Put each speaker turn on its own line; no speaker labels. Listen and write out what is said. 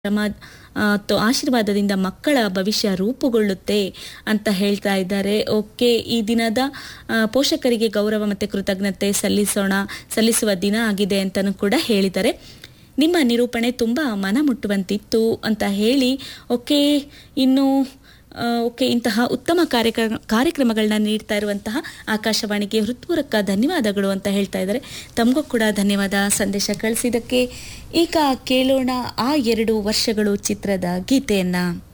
ಕ್ರಮ ಆ, ತ- ಆಶೀರ್ವಾದದಿಂದ ಮಕ್ಕಳ ಭವಿಷ್ಯ ರೂಪುಗೊಳ್ಳುತ್ತೆ ಅಂತ ಹೇಳ್ತಾ ಇದ್ದಾರೆ ಓಕೆ ಈ ದಿನದ ಆ, ಪೋಷಕರಿಗೆ ಗೌರವ ಮತ್ತು ಕೃತಜ್ಞತೆ ಸಲ್ಲಿಸೋಣ ಸಲ್ಲಿಸುವ ದಿನ ಆಗಿದೆ ಅಂತಲೂ ಕೂಡ ಹೇಳಿದ್ದಾರೆ ನಿಮ್ಮ ನಿರೂಪಣೆ ತುಂಬ ಮನ ಮುಟ್ಟುವಂತಿತ್ತು ಅಂತ ಹೇಳಿ ಓಕೆ ಇನ್ನು ಆ, ಓಕೆ ಇಂತಹ ಉತ್ತಮ ಕಾರ್ಯಕ್ರಮ ಕಾರ್ಯಕ್ರಮಗಳನ್ನ ನೀಡ್ತಾ ಇರುವಂತಹ ಆಕಾಶವಾಣಿಗೆ ಹೃತ್ಪೂರ್ವಕ ಧನ್ಯವಾದಗಳು ಅಂತ ಹೇಳ್ತಾ ಇದ್ದಾರೆ ತಮಗೂ ಕೂಡ ಧನ್ಯವಾದ ಸಂದೇಶ ಕಳಿಸಿದ್ದಕ್ಕೆ ಈಗ ಕೇಳೋಣ ಆ ಎರಡು ವರ್ಷಗಳು ಚಿತ್ರದ ಗೀತೆಯನ್ನ